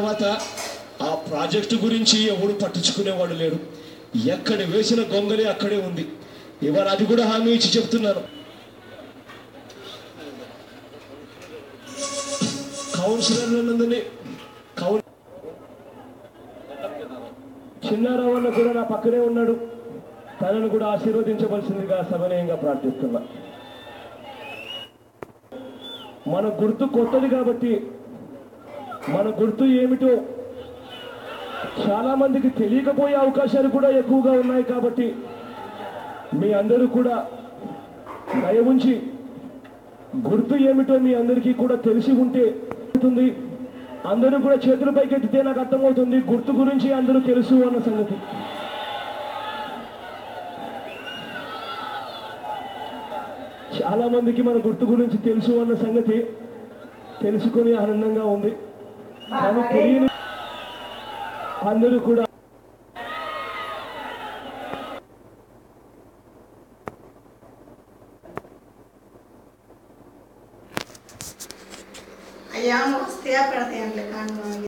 తర్వాత ఆ ప్రాజెక్టు గురించి ఎవడు పట్టించుకునేవాడు లేడు ఎక్కడ వేసిన గొంగలి అక్కడే ఉంది ఇవాళ అది కూడా హామీ ఇచ్చి చెప్తున్నాను కౌన్సిలర్లందరినీ కౌన్ చిన్నారావు అన్న కూడా నా పక్కనే ఉన్నాడు తనను కూడా ఆశీర్వదించవలసిందిగా సవినయంగా ప్రార్థిస్తున్నా మన గుర్తు కొత్తది కాబట్టి మన గుర్తు ఏమిటో చాలా మందికి తెలియకపోయే అవకాశాలు కూడా ఎక్కువగా ఉన్నాయి కాబట్టి మీ అందరూ కూడా దయ ఉంచి గుర్తు ఏమిటో మీ అందరికీ కూడా తెలిసి ఉంటే అవుతుంది అందరూ కూడా చేతులు పైకెత్తితే నాకు అర్థమవుతుంది గుర్తు గురించి అందరూ తెలుసు అన్న సంగతి చాలా మందికి మన గుర్తు గురించి తెలుసు అన్న సంగతి తెలుసుకుని ఆనందంగా ఉంది కానీ తెలియని అందరూ కూడా అయ్యా వస్తే పెడతాయండి కానీ